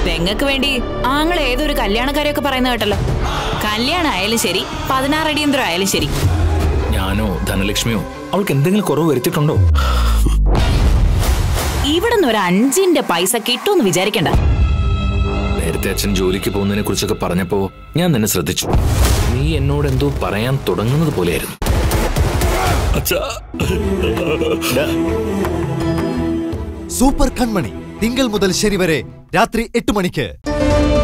പെങ്ങക്ക് വേണ്ടി ആങ്ങൾ ഏതൊരു കല്യാണക്കാരെയൊക്കെ പറയുന്ന കേട്ടല്ലോ കല്യാണം ആയാലും ശരി പതിനാറടിയന്തരം ആയാലും ശരി ഞാനോ ധനലക്ഷ്മിയോ അവൾക്ക് എന്തെങ്കിലും കുറവ് വരുത്തിയിട്ടുണ്ടോ ഇവിടുന്ന് ഒരു അഞ്ചിന്റെ പൈസ കിട്ടുമെന്ന് വിചാരിക്കണ്ട നേരത്തെ അച്ഛൻ ജോലിക്ക് പോകുന്നതിനെ കുറിച്ചൊക്കെ പറഞ്ഞപ്പോ ഞാൻ നിന്നെ ശ്രദ്ധിച്ചു നീ എന്നോട് എന്തോ പറയാൻ തുടങ്ങുന്നത് പോലെയായിരുന്നു സൂപ്പർ കൺമണി തിങ്കൾ മുതൽ ശനി വരെ രാത്രി എട്ട് മണിക്ക്